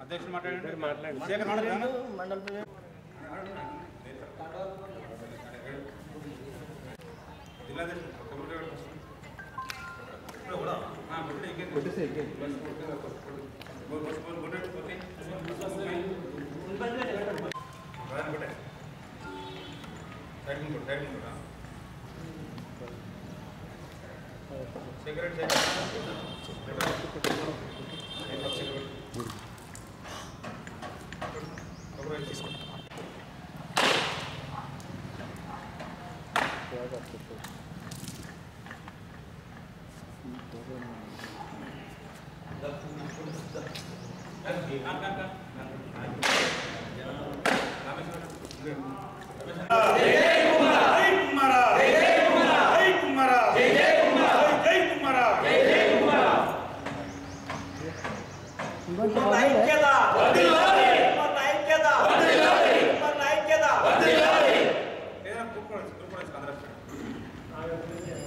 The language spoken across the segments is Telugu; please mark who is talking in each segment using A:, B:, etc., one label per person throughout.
A: అధ్యక్షుడు మాట్లాడండి శేఖర్ మాట్లాడరా
B: మండల ప్రజలు
A: జిల్లా అధ్యక్షుడు కొబ్బరికాయ కొట్టేసి. ఇప్పుడు కూడా? ఆ, కొట్టు, ఎక్కేది. కొట్టు, కొట్టు, కొట్టు, కొట్టు. ప్రధాని కొట్టే. సైడ్ ముందు కొట్టు, సైడ్ ముందు కొట్టు, ఆ. శేఖర్ రెడ్డి, శేఖర్. కొబ్బరికాయ తీసుకో. ఏదైనా కూర్చోవచ్చు, కూర్చోవచ్చు, అందరూ వచ్చారు.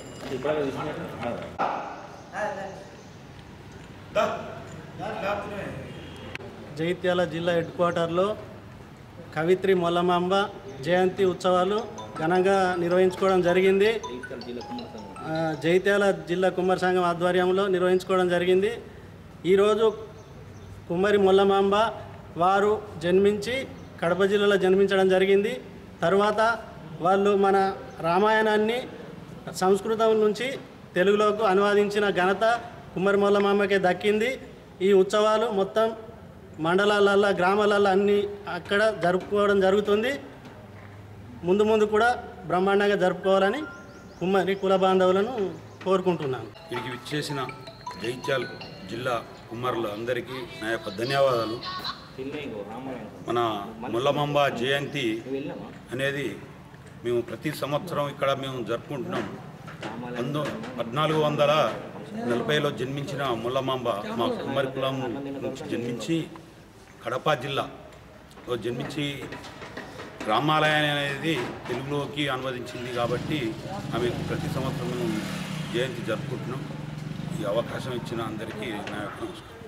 B: జగిత్యాల జిల్లా హెడ్ క్వార్టర్లో కవిత్రి మొల్లమాంబ జయంతి ఉత్సవాలు ఘనంగా నిర్వహించుకోవడం జరిగింది ఆ, జగిత్యాల జిల్లా కుమ్మరి సంఘం ఆధ్వర్యంలో నిర్వహించుకోవడం జరిగింది ఈరోజు కుమ్మరి మొల్లమాంబ వారు జన్మించి కడప జిల్లాలో జన్మించడం జరిగింది తర్వాత వాళ్ళు మన రామాయణాన్ని సంస్కృతం నుంచి తెలుగులోకి అనువాదించిన ఘనత కుమ్మరి మొల్లమాంబకే దక్కింది ఈ ఉత్సవాలు మొత్తం మండలాలల్లో గ్రామాలల్లో అన్ని అక్కడ జరుపుకోవడం జరుగుతుంది ముందు ముందు కూడా బ్రహ్మాండంగా జరుపుకోవాలని కుమ్మరి కుల బాంధవులను కోరుకుంటున్నాను
C: ఇక్కడికి విచ్చేసిన జైత్యాల్ జిల్లా కుమారులు అందరికీ నా యొక్క ధన్యవాదాలు మన ముల్లమాంబ జయంతి అనేది మేము ప్రతి సంవత్సరం ఇక్కడ మేము జరుపుకుంటున్నాం పంతొ పద్నాలుగు వందల నలభైలో జన్మించిన ముల్లమాంబ మా కుమ్మరి కులం నుంచి జన్మించి కడప జిల్లాలో జన్మించి రామాలయం అనేది తెలుగులోకి అనువదించింది కాబట్టి ఆమె ప్రతి సంవత్సరం మేము జయంతి జరుపుకుంటున్నాం ఈ అవకాశం ఇచ్చిన అందరికీ నా యొక్క నమస్కారం